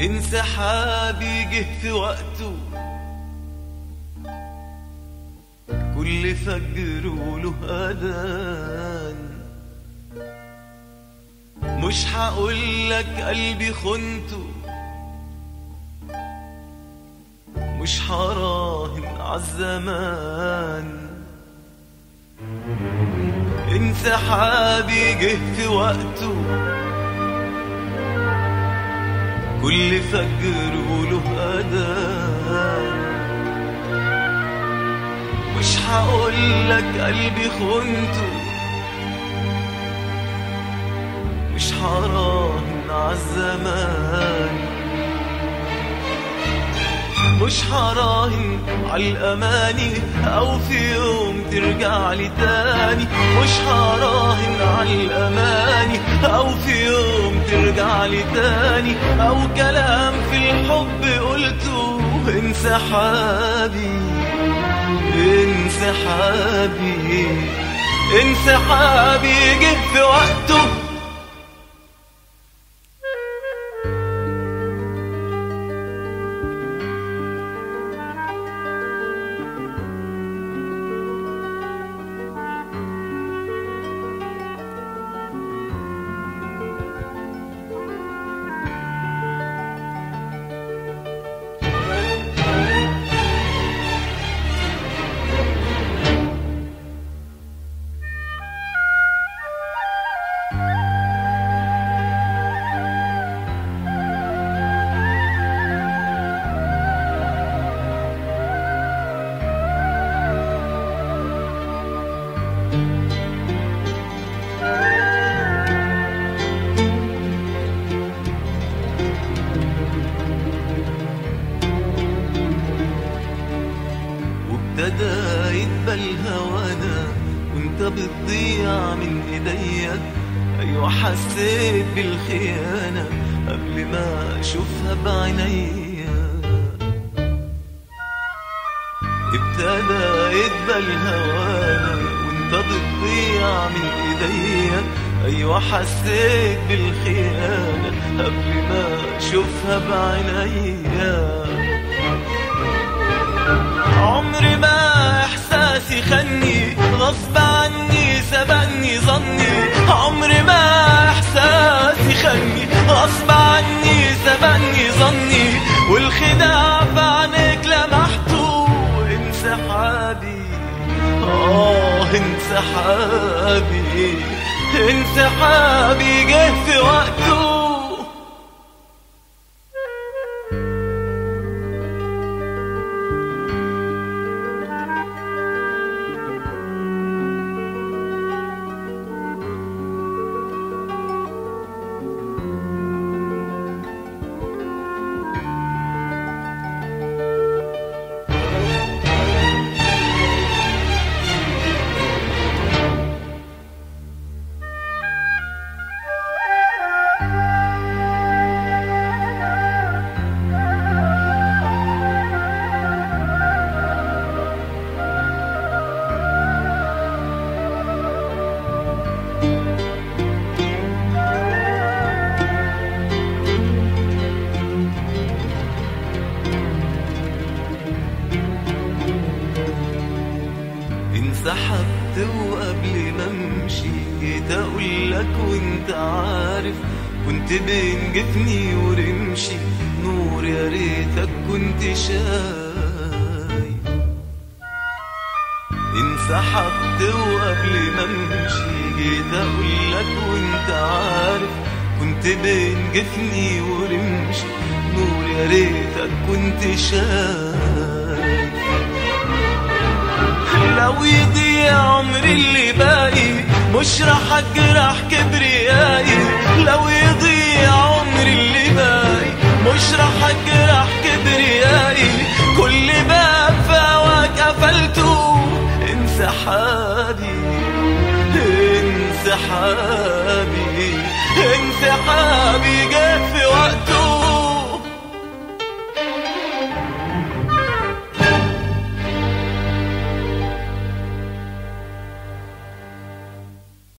انسحابي جه في وقته كل فجر وله أذان مش هقولك قلبي خنته مش هراهن عالزمان انسحابي جه في وقته كل فجر وله أذان مش هقولك قلبي خنته مش هراهن عالزمان مش هراهن عالأماني أو في يوم ترجع لي تاني مش هراهن عالأماني أو في يوم ترجع لي تاني أو كلام في الحب قلته انسحابي انسحابي انسحابي جه في وقته وابتدى يدبل هوانا وانت بتضيع من ايديا ايوه حسيت بالخيانة قبل ما اشوفها بعينيا ابتدى يدبل هوانا وانت بتضيع من ايديا ايوه حسيت بالخيانة قبل ما اشوفها بعينيا عمري ما احساسي خني غصب عني سبقني ظني عمري ما احساسي خني غصب عني سبقني ظني والخداع في عينيك لمحته انسحابي اه انسحابي انسحابي جه في وقته انسحبت وقبل ما امشي جيت اقول لك وانت عارف كنت بين جفني ورمشي نور يا ريتك كنت شايف انسحبت وقبل ما امشي جيت اقول لك وانت عارف كنت بين جفني ورمشي نور يا ريتك كنت شايف لو يضيع عمري اللي باقي مش راح اجرح كبريائي لو يضيع عمري اللي باقي مش راح اجرح كبريائي كل باب في هواك قفلته انسحابي انسحابي انسحابي